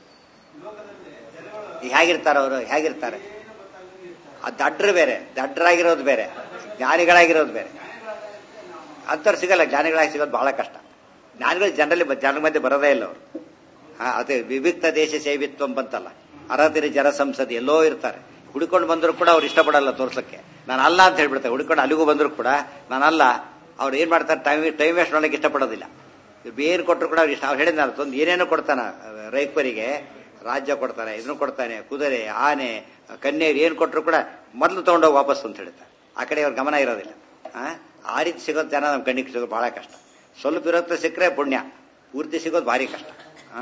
ಹೇಗಿರ್ತಾರ ಅವರು ಹೇಗಿರ್ತಾರೆ ಆ ದಡ್ರು ಬೇರೆ ದಡ್ರಾಗಿರೋದು ಬೇರೆ ಜ್ಞಾನಿಗಳಾಗಿರೋದು ಬೇರೆ ಅಂಥವ್ರು ಸಿಗಲ್ಲ ಜ್ಞಾನಿಗಳಾಗಿ ಸಿಗೋದು ಬಹಳ ಕಷ್ಟ ಜ್ಞಾನಿಗಳು ಜನರಲ್ಲಿ ಜನರ ಮಧ್ಯೆ ಬರೋದೇ ಇಲ್ಲ ಅವರು ಹಾ ಅದೇ ವಿವಿಕ್ತ ದೇಶ ಸೇವಿತ್ವ ಬಂತಲ್ಲ ಅರತಿರಿ ಜನ ಸಂಸದಿ ಎಲ್ಲೋ ಇರ್ತಾರೆ ಹುಡ್ಕೊಂಡು ಬಂದ್ರು ಕೂಡ ಅವ್ರು ಇಷ್ಟಪಡಲ್ಲ ತೋರ್ಸಕ್ಕೆ ನಾನು ಅಲ್ಲ ಅಂತ ಹೇಳ್ಬಿಡ್ತಾರೆ ಹುಡ್ಕೊಂಡು ಅಲ್ಲಿಗೂ ಬಂದ್ರು ಕೂಡ ನಾನಲ್ಲ ಅವ್ರು ಏನ್ ಮಾಡ್ತಾರೆ ಟೈಮ್ ಟೈಮ್ ವೇಸ್ಟ್ ಮಾಡಲಿಕ್ಕೆ ಇಷ್ಟಪಡೋದಿಲ್ಲ ಬೇರೆ ಕೊಟ್ಟರು ಕೂಡ ಅವ್ರು ಇಷ್ಟ ಅವ್ರು ಹೇಳಿದ್ನಲ್ಲ ಒಂದು ಏನೇನೋ ಕೊಡ್ತಾನ ರೈತರಿಗೆ ರಾಜ್ಯ ಕೊಡ್ತಾನೆ ಇದನ್ನು ಕೊಡ್ತಾನೆ ಕುದುರೆ ಆನೆ ಕನ್ಯೆಯರು ಏನು ಕೊಟ್ಟರು ಕೂಡ ಮೊದಲು ತಗೊಂಡೋಗಿ ವಾಪಸ್ ಅಂತ ಹೇಳ್ತಾರೆ ಆ ಕಡೆ ಅವ್ರ ಗಮನ ಇರೋದಿಲ್ಲ ಆ? ಆ ರೀತಿ ಸಿಗೋದು ಜನ ನಮ್ಮ ಕಣ್ಣಿಗೆ ಸಿಗೋದು ಬಹಳ ಕಷ್ಟ ಸ್ವಲ್ಪ ಇರುತ್ತೆ ಸಿಕ್ಕರೆ ಪುಣ್ಯ ಪೂರ್ತಿ ಸಿಗೋದು ಭಾರಿ ಕಷ್ಟ ಆ?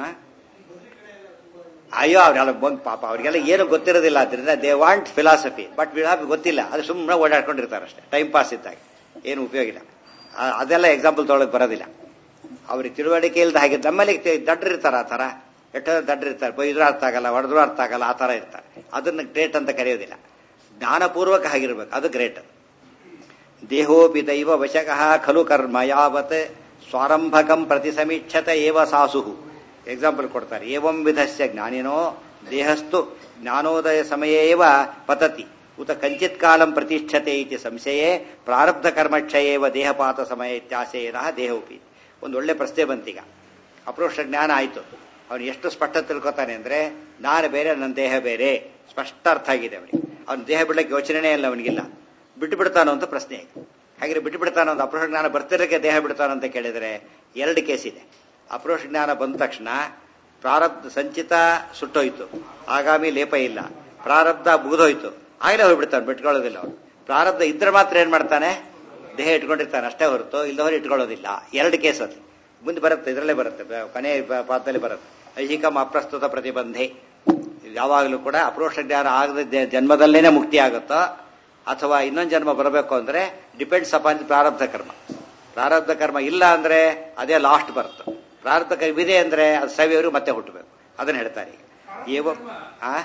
ಅಯ್ಯೋ ಅವ್ರೆಲ್ಲ ಬಂದ್ ಪಾಪ ಅವ್ರಿಗೆಲ್ಲ ಏನು ಗೊತ್ತಿರೋದಿಲ್ಲ ಅದರಿಂದ ದೇ ವಾಂಟ್ ಫಿಲಾಸಫಿ ಬಟ್ ವಿಳಾಪಿ ಗೊತ್ತಿಲ್ಲ ಅದು ಸುಮ್ಮನೆ ಓಡಾಡ್ಕೊಂಡಿರ್ತಾರೆ ಅಷ್ಟೇ ಟೈಮ್ ಪಾಸ್ ಇದ್ದಾಗ ಏನು ಉಪಯೋಗ ಇಲ್ಲ ಆ- ಅದೆಲ್ಲ ಎಕ್ಸಾಂಪಲ್ ತೊಗೊಳಕ್ ಬರೋದಿಲ್ಲ ಅವ್ರಿಗೆ ತಿಳುವಳಿಕೆ ಇಲ್ಲದ ಹಾಗೆ ನಮ್ಮಲ್ಲಿ ದಡ್ರಿರ್ತಾರೆ ಆ ಥರ ಎಷ್ಟೋ ದಡ್ರಿರ್ತಾರೆ ಬೈದ್ರು ಅರ್ಥ ಆಗಲ್ಲ ಹೊಡೆದ್ರು ಅರ್ಥ ಆಗಲ್ಲ ಆ ಥರ ಇರ್ತಾರೆ ಅದನ್ನ ಗ್ರೇಟ್ ಅಂತ ಕರೆಯೋದಿಲ್ಲ ಜ್ಞಾನಪೂರ್ವಕ ಆಗಿರ್ಬೇಕು ಅದು ಗ್ರೇಟ್ ದೇಹೋಪಿ ದೈವ ವಶಕಃ ಖಲು ಕರ್ಮ ಯಾವತ್ ಸ್ವಾರಂಭಕಂ ಪ್ರತಿ ಸಮೀಕ್ಷತ ಏವ ಸಾಸು ಎಕ್ಸಾಂಪಲ್ ಕೊಡ್ತಾರೆ ಏವಂ ವಿಧಸ್ಯ ಜ್ಞಾನಿನೋ ದೇಹಸ್ತು ಜ್ಞಾನೋದಯ ಸಮಯೇವ ಪತತಿ ಉತ ಕಂಚಿತ್ ಕಾಲಂ ಪ್ರತಿಷ್ಠತೆ ಇತಿ ಸಂಶಯೇ ಪ್ರಾರಬ್ಧ ಕರ್ಮಕ್ಷಯೇವ ದೇಹಪಾತ ಸಮಯ ಇತ್ಯಾಶಯನ ದೇಹೋಪಿ ಒಂದು ಒಳ್ಳೆ ಪ್ರಶ್ನೆ ಬಂತೀಗ ಅಪ್ರೋಕ್ಷ ಜ್ಞಾನ ಆಯಿತು ಅವನು ಎಷ್ಟು ಸ್ಪಷ್ಟ ತಿಳ್ಕೊತಾನೆ ಅಂದ್ರೆ ನಾನು ಬೇರೆ ನನ್ನ ದೇಹ ಬೇರೆ ಸ್ಪಷ್ಟ ಅರ್ಥ ಆಗಿದೆ ಅವನಿಗೆ ಅವನ ದೇಹ ಬಿಡಕ್ಕೆ ಯೋಚನೆ ಇಲ್ಲ ಅವನಿಗಿಲ್ಲ ಬಿಟ್ಟು ಬಿಡ್ತಾನೋ ಅಂತ ಪ್ರಶ್ನೆ ಹಾಗೆ ಬಿಟ್ಟು ಬಿಡ್ತಾನೋ ಅಂತ ಅಪ್ರೋಕ್ಷ ಜ್ಞಾನ ಬರ್ತಿರಕ್ಕೆ ದೇಹ ಬಿಡ್ತಾನೋ ಅಂತ ಕೇಳಿದ್ರೆ ಎರಡು ಕೇಸ್ ಇದೆ ಅಪ್ರೋಕ್ಷ ಜ್ಞಾನ ಬಂದ ತಕ್ಷಣ ಪ್ರಾರಬ್ಧ ಸಂಚಿತ ಸುಟ್ಟೋಯ್ತು ಆಗಾಮಿ ಲೇಪ ಇಲ್ಲ ಪ್ರಾರಬ್ಧ ಮುಗಿದೋಯ್ತು ಆಗಲೇ ಹೋಗ್ಬಿಡ್ತಾನೆ ಬಿಟ್ಕೊಳ್ಳೋದಿಲ್ಲ ಅವನು ಪ್ರಾರಬ್ಧ ಇದ್ರೆ ಮಾತ್ರ ಏನ್ ಮಾಡ್ತಾನೆ ದೇಹ ಇಟ್ಕೊಂಡಿರ್ತಾನೆ ಅಷ್ಟೇ ಹೊರತು ಇಲ್ಲದವರು ಇಟ್ಕೊಳ್ಳೋದಿಲ್ಲ ಎರಡು ಕೇಸ್ ಅದು ಮುಂದೆ ಬರುತ್ತೆ ಇದರಲ್ಲೇ ಬರುತ್ತೆ ಬ- ಕೊನೆ ಪ- ಪಾದದಲ್ಲಿ ಬರುತ್ತೆ ಐಹಿಕಂ ಅಪ್ರಸ್ತುತ ಪ್ರತಿಬಂಧೆ ಯಾವಾಗಲೂ ಕೂಡ ಅಪ್ರೋಕ್ಷ ಜ್ಞಾನ ಆಗದ ಜ- ಜನ್ಮದಲ್ಲೇನೆ ಮುಕ್ತಿ ಆಗುತ್ತೋ ಅಥವಾ ಇನ್ನೊಂದು ಜನ್ಮ ಬರಬೇಕು ಅಂದ್ರೆ ಡಿಪೆಂಡ್ಸ್ ಅಪಾನ್ ಪ್ರಾರಬ್ಧ ಕರ್ಮ ಪ್ರಾರಬ್ಧ ಕರ್ಮ ಇಲ್ಲ ಅಂದ್ರೆ ಅದೇ ಲಾಸ್ಟ್ ಬರುತ್ತೆ ಪ್ರಾರಬ್ಧ ಕರ್ಮ ಇದೆ ಅಂದ್ರೆ ಅದು ಸವಿಯವರು ಮತ್ತೆ ಹುಟ್ಟಬೇಕು ಅದನ್ನ ಹೇಳ್ತಾರೆ ಈಗ ಏವ ಆ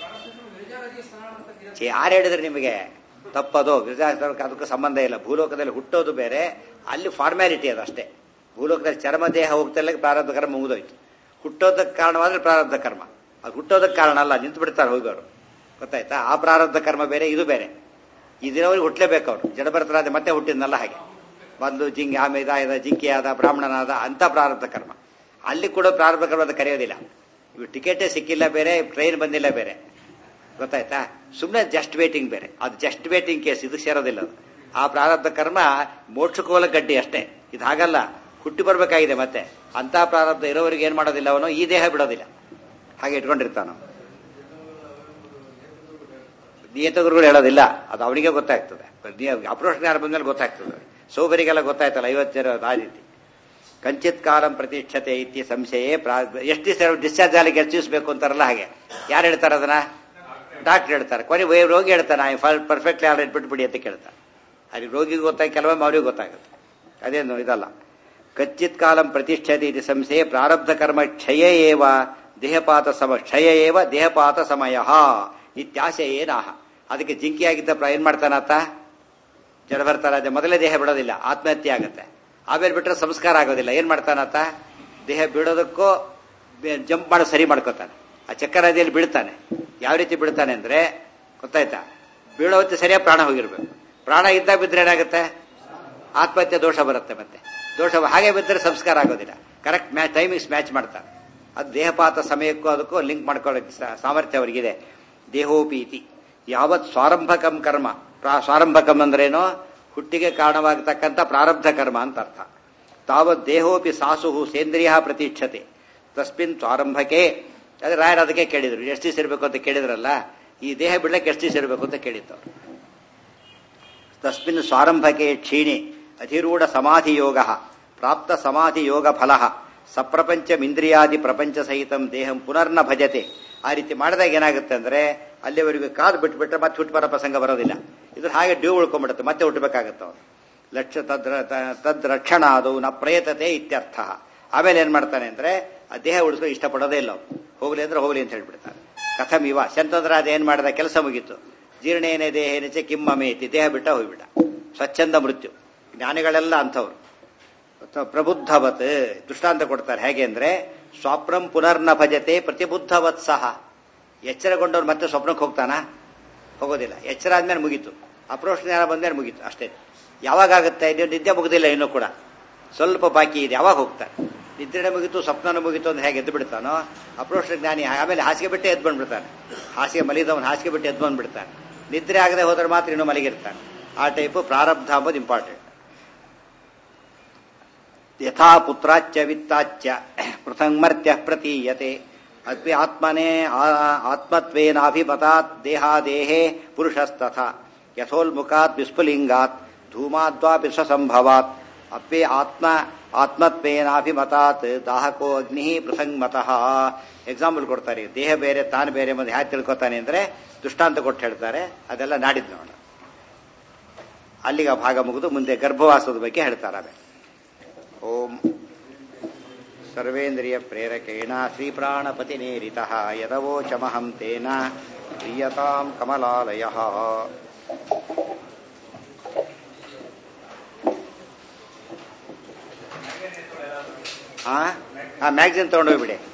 ಛೆ, ಯಾರು ಹೇಳಿದ್ರೆ ನಿಮಗೆ ತಪ್ಪದು ಗಿರಿಜಾಸ್ತ್ರಕ್ಕೆ ಅದಕ್ಕೂ ಸಂಬಂಧ ಇಲ್ಲ ಭೂಲೋಕದಲ್ಲಿ ಹುಟ್ಟೋದು ಬೇರೆ ಅಲ್ಲಿ ಫಾರ್ಮ್ಯಾಲಿಟಿ ಅದು ಅಷ್ಟೇ ಭೂಲೋಕದಲ್ಲಿ ಚರ್ಮ ದೇಹ ಹೋಗ್ತಿಲ್ಲ ಪ್ರಾರಬ್ಧ ಕರ್ಮ ಮುಗಿದೋಯ್ತು ಹುಟ್ಟೋದಕ್ಕೆ ಕಾರಣವಾದ್ರೆ ಪ್ರಾರಬ್ಧ ಕರ್ಮ ಅದು ಹುಟ್ಟೋದಕ್ಕೆ ಕಾರಣ ಅಲ್ಲ ನಿಂತು ಬಿಡ್ತಾರೆ ಹೋಗೋರು ಗೊತ್ತಾಯ್ತಾ ಆ ಪ್ರಾರಬ್ಧ ಕರ್ಮ ಬೇರೆ ಇದು ಬೇರೆ ಇದಿನವ್ರಿಗೆ ಹುಟ್ಟಲೇಬೇಕು ಅವರು ಜಡಭರತರಾದ ಮತ್ತೆ ಹುಟ್ಟಿದ್ನಲ್ಲ ಹಾಗೆ ಮೊದಲು ಜಿಂಗಿ ಆಮೇಲೆ ಇದಾದ ಜಿಂಕಿ ಆದ ಬ್ರಾಹ್ಮಣನಾದ ಅಂತ ಪ್ರಾರಬ್ಧ ಕರ್ಮ ಅಲ್ಲಿ ಕೂಡ ಪ್ರಾರಬ್ಧ ಕರ್ಮ ಅಂತ ಕರೆಯೋದಿಲ್ಲ ಇವು ಟಿಕೆಟೇ ಸಿಕ್ಕಿಲ್ಲ ಬೇರೆ ಟ್ರೈನ್ ಬಂದಿಲ್ಲ ಬೇರೆ ಗೊತ್ತಾಯ್ತಾ ಸುಮ್ಮನೆ ಜಸ್ಟ್ ವೇಟಿಂಗ್ ಬೇರೆ ಅದು ಜಸ್ಟ್ ವೇಟಿಂಗ್ ಕೇಸ್ ಇದು ಸೇರೋದಿಲ್ಲ ಅದು ಆ ಪ್ರಾರಬ್ಧ ಕರ್ಮ ಮೋಕ್ಷಕೋಲ ಗಡ್ಡಿ ಅಷ್ಟೇ ಇದು ಹಾಗಲ್ಲ ಹುಟ್ಟಿ ಬರ್ಬೇಕಾಗಿದೆ ಮತ್ತೆ ಅಂತ ಪ್ರಾರಬ್ಧ ಇರೋವರೆಗೆ ಏನ್ ಮಾಡೋದಿಲ್ಲ ಅವನು ಈ ದೇಹ ಬಿಡೋದಿಲ್ಲ ಹಾಗೆ ಇಟ್ಕೊಂಡಿರ್ತಾನು ನಿಯತಗುರುಗಳು ಹೇಳೋದಿಲ್ಲ ಅದು ಅವನಿಗೆ ಗೊತ್ತಾಗ್ತದೆ ಅಪ್ರೋಷ್ ಜ್ಞಾನ ಬಂದ್ಮೇಲೆ ಗೊತ್ತಾಗ್ತದೆ ಸೋಬರಿಗೆಲ್ಲ ಗೊತ್ತಾಯ್ತಲ್ಲ ಐವತ್ತು ಜನ ಆ ರೀತಿ ಕಂಚಿತ್ ಕಾಲಂ ಪ್ರತಿಷ್ಠತೆ ಇತಿ ಸಂಶಯೇ ಪ್ರಾ- ಎಷ್ಟು ದಿವಸ ಡಿಸ್ಚಾರ್ಜ್ ಆಗಲಿಕ್ಕೆ ಎಷ್ಟು ದಿವಸ ಬೇಕು ಅಂತಾರಲ್ಲ ಹಾಗೆ ಯಾರು ಹೇಳ್ತಾರೆ ಅದನ್ನ ಡಾಕ್ಟರ್ ಹೇಳ್ತಾರೆ ಕೊನೆ ವೈ- ರೋಗಿ ಹೇಳ್ತಾನೆ ಐ ಫಾಲ್ ಪರ್ಫೆಕ್ಟ್ಲಿ ಆಲ್ರೆಡಿ ಬಿಟ್ಬಿಡಿ ಅಂತ ಕೇಳ್ತಾರೆ ಅಲ್ಲಿ ರೋಗಿಗೆ ಗೊತ್ತಾಗಿ ಕೆಲವೊಮ್ಮೆ ಅವರಿಗೂ ಗೊತ್ತಾಗುತ್ತೆ ಅದೇನು ಇದಲ್ಲ ಕಚ್ಚಿತ್ ಕಾಲಂ ಪ್ರತಿಷ್ಠತೆ ಇದು ಸಂಶಯ ಪ್ರಾರಬ್ಧ ಕರ್ಮ ಕ್ಷಯ ಏವ ದೇಹಪಾತ ಸಮ ಕ್ಷಯ ಏವ ದೇಹಪಾತ ಸಮಯ ಇತ್ಯಾಶಯೇನಾಹ ಅದಕ್ಕೆ ಜಿಂಕಿಯಾಗಿದ್ದ ಪ್ರ ಏನ್ ಮಾಡ್ತಾನಾತ ಜಡಭರ್ತರಾಜ ಮೊದಲೇ ದೇಹ ಬಿಡೋದಿಲ್ಲ ಆತ್ಮಹತ್ಯೆ ಆಗುತ್ತೆ ಆಮೇಲೆ ಬಿಟ್ಟರೆ ಸಂಸ್ಕಾರ ಆಗೋದಿಲ್ಲ ಏನ್ ಮಾಡ್ತಾನತ್ತ ದೇಹ ಬಿಡೋದಕ್ಕೂ ಜಂಪ್ ಮಾಡೋ ಸರಿ ಮಾಡ್ಕೋತಾನೆ ಆ ಚಕ್ಕರಾದಿಯಲ್ಲಿ ಬೀಳ್ತಾನೆ ಯಾವ ರೀತಿ ಬೀಳ್ತಾನೆ ಅಂದ್ರೆ ಗೊತ್ತಾಯ್ತಾ ಬೀಳೋ ಹೊತ್ತು ಸರಿಯಾಗಿ ಪ್ರಾಣ ಹೋಗಿರ್ಬೇಕು ಪ್ರಾಣ ಇದ್ದಾಗ ಬಿದ್ರೆ ಏನಾಗುತ್ತೆ ಆತ್ಮಹತ್ಯೆ ದೋಷ ಬರುತ್ತೆ ಮತ್ತೆ ದೋಷ ಹಾಗೆ ಬಿದ್ದರೆ ಸಂಸ್ಕಾರ ಆಗೋದಿಲ್ಲ ಕರೆಕ್ಟ್ ಮ್ಯಾಚ್ ಟೈಮಿಂಗ್ಸ್ ಮ್ಯಾಚ್ ಮಾಡ್ತಾರೆ ಅದು ದೇಹಪಾತ ಸಮಯಕ್ಕೂ ಅದಕ್ಕೂ ಲಿಂಕ್ ಮಾಡ್ಕೊಳ್ಳೋಕೆ ಸಾ- ಸಾಮರ್ಥ್ಯ ಅವರಿಗಿದೆ ದೇಹೋಪೀತಿ ಯಾವತ್ ಸ್ವಾರಂಭಕಂ ಕರ್ಮ ಪ್ರಾ- ಸ್ವಾರಂಭಕಂ ಅಂದ್ರೇನು ಹುಟ್ಟಿಗೆ ಕಾರಣವಾಗತಕ್ಕಂಥ ಪ್ರಾರಬ್ಧ ಕರ್ಮ ಅಂತ ಅರ್ಥ ತಾವತ್ ದೇಹೋಪಿ ಸಾಸುಹು ಸೇಂದ್ರಿಯ ಪ್ರತೀಕ್ಷತೆ ತಸ್ಮಿನ್ ಸ್ವಾರಂಭಕೆ ಅದೇ ರಾಯರ್ ಅದಕ್ಕೆ ಕೇಳಿದ್ರು ಎಷ್ಟು ದಿವಸ ಇರಬೇಕು ಅಂತ ಕೇಳಿದ್ರಲ್ಲ ಈ ದೇಹ ಬಿಡ್ಲಕ್ಕೆ ಎಷ್ಟು ದಿವಸ ಇರಬೇಕು ಅಂತ ಕೇಳಿದ್ದವ್ರು ತಸ್ಮಿನ್ ಸ್ವಾರಂಭಕೆ ಕ್ಷೀಣೆ ಅಧಿರೂಢ ಸಮಾಧಿ ಯೋಗ ಪ್ರಾಪ್ತ ಸಮಾಧಿ ಯೋಗ ಫಲ ಸಪ್ರಪಂಚಮಿಂದ್ರಿಯಾದಿ ಪ್ರಪಂಚ ಸಹಿತಂ ದೇಹಂ ಪುನರ್ನ ಭಜತೆ ಆ ರೀತಿ ಮಾಡಿದಾಗ ಏನಾಗುತ್ತೆ ಅಂದ್ರೆ ಅಲ್ಲಿವರೆಗೂ ಕಾದು ಬಿಟ್ಬಿಟ್ರೆ ಮತ್ತೆ ಹುಟ್ಟು ಬರೋ ಪ್ರಸಂಗ ಬರೋದಿಲ್ಲ ಇದ್ರ ಹಾಗೆ ಡ್ಯೂ ಉಳ್ಕೊಂಡ್ಬಿಡುತ್ತೆ ಮತ್ತೆ ಹುಟ್ಟಬೇಕಾಗತ್ತೆ ಅವ್ರು ಲಕ್ಷ ತದ್ ತದ್ ರಕ್ಷಣ ಅದು ನ ಪ್ರಯತತೆ ಇತ್ಯರ್ಥ ಆಮೇಲೆ ಏನ್ ಮಾಡ್ತಾನೆ ಅಂದ್ರೆ ಆ ದೇಹ ಉಳಿಸ್ಕೊ ಇಷ್ಟಪಡೋದೇ ಇಲ್ಲ ಅವ್ನು. ಹೋಗ್ಲಿ ಅಂದ್ರೆ ಹೋಗ್ಲಿ ಅಂತ ಹೇಳ್ಬಿಡ್ತಾನೆ ಕಥಮ್ ಇವ ಶಂತಂದ್ರಾಜ ಏನ್ ಮಾಡಿದ ಕೆಲಸ ಮುಗೀತು ಜೀರ್ಣೇನೆ ದೇಹೇನೆಚೆ ಕಿಮ್ಮಮೇತಿ ದೇಹ ಬಿಟ್ಟ ಹೋಗ್ಬಿಟ್ಟ ಸ್ವಚ್ಛಂದ ಮೃತ್ಯು ಜ್ಞಾನಿಗಳೆಲ್ಲ ಅಂಥವ್ರು ಅಥವಾ ಪ್ರಬುದ್ಧವತ್ ದೃಷ್ಟಾಂತ ಕೊಡ್ತಾರೆ ಹೇಗೆ ಅಂದ್ರೆ ಸ್ವಪ್ನಂ ಪುನರ್ನ ಭಜತೆ ಪ್ರತಿಬುದ್ಧವತ್ ಸಹ ಎಚ್ಚರಗೊಂಡವ್ರು ಮತ್ತೆ ಸ್ವಪ್ನಕ್ಕೆ ಹೋಗ್ತಾನ ಹೋಗೋದಿಲ್ಲ ಎಚ್ಚರ ಆದ್ಮೇಲೆ ಮುಗೀತು ಅಪ್ರೋಷ್ ಜ್ಞಾನ ಬಂದ್ಮೇಲೆ ಮುಗೀತು ಅಷ್ಟೇ ಯಾವಾಗ ಆಗುತ್ತೆ ನೀವು ನಿದ್ದೆ ಮುಗುದಿಲ್ಲ ಇನ್ನೂ ಕೂಡ ಸ್ವಲ್ಪ ಬಾಕಿ ಇದೆ ಯಾವಾಗ ಹೋಗ್ತಾರೆ ನಿದ್ರೆನೇ ಮುಗೀತು ಸ್ವಪ್ನನೂ ಮುಗೀತು ಅಂತ ಹೇಗೆ ಎದ್ದು ಬಿಡ್ತಾನೋ ಅಪ್ರೋಷ ಜ್ಞಾನಿ ಆಮೇಲೆ ಹಾಸಿಗೆ ಬಿಟ್ಟೆ ಎದ್ದು ಬಂದ್ಬಿಡ್ತಾನೆ ಹಾಸಿಗೆ ಮಲಿದವನು ಹಾಸಿಗೆ ಬಿಟ್ಟು ಎದ್ದು ಬಂದ್ಬಿಡ್ತಾನೆ ನಿದ್ರೆ ಆಗದೆ ಹೋದ್ರೆ ಮಾತ್ರ ಇನ್ನೂ ಮಲಗಿರ್ತಾನೆ ಆ ಟೈಪು ಪ್ರಾರಬ್ಧ ಅಂಬೋದು ಇಂಪಾರ್ಟೆಂಟ್ ಯಥಾ ಪುತ್ರಾಚ್ಯ ವಿತ್ತಾಚ್ಯ ಪೃಥಂಗಮರ್ತ್ಯ ಪ್ರತೀಯತೆ ಅದ್ವಿ ಆತ್ಮನೇ ಆ- ಆತ್ಮತ್ವೇನಾಭಿಮತಾತ್ ದೇಹಾದೇಹೇ ಪುರುಷಸ್ತಥ ಯಥೋಲ್ಮುಖಾತ್ ವಿಸ್ಫುಲಿಂಗಾತ್ ಧೂಮಾದ್ವಾಪಿ ಸ್ವಸಂಭವಾತ್ ಅಪ್ಪಿ ಆತ್ಮ ಆತ್ಮತ್ವೇನಾಭಿಮತಾತ್ ದಾಹಕೋ ಅಗ್ನಿ ಪೃಥಂಗಮತಃ ಎಕ್ಸಾಂಪಲ್ ಕೊಡ್ತಾರೆ ದೇಹ ಬೇರೆ ತಾನು ಬೇರೆ ಮತ್ತೆ ಹ್ಯಾಕ್ ತಿಳ್ಕೊತಾನೆ ಅಂದ್ರೆ ದೃಷ್ಟಾಂತ ಕೊಟ್ಟು ಹೇಳ್ತಾರೆ ಅದೆಲ್ಲ ನಾಡಿದ್ದು ನೋಡ ಅಲ್ಲಿಗೆ ಆ ಭಾಗ ಮುಗಿದು ಮುಂದೆ ಗರ್ಭವಾಸದ ಬಗ್ಗೆ ಹೇಳ್ತಾರೆ ಆಮೇಲೆ ಓಂ ಸರ್ವೇಂದ್ರಿಯ ಪ್ರೇರಕೇಣ ಶ್ರೀಪ್ರಾಣಪತಿನೇರಿತ ಯದವೋಚಮಹಂ ತೇನ ಪ್ರಿಯತಾಂ ಕಮಲಾಲಯ ಹಾ ಮ್ಯಾಗ್ಝಿನ್ ತಗೊಂಡೋಗ್ಬಿಡಿ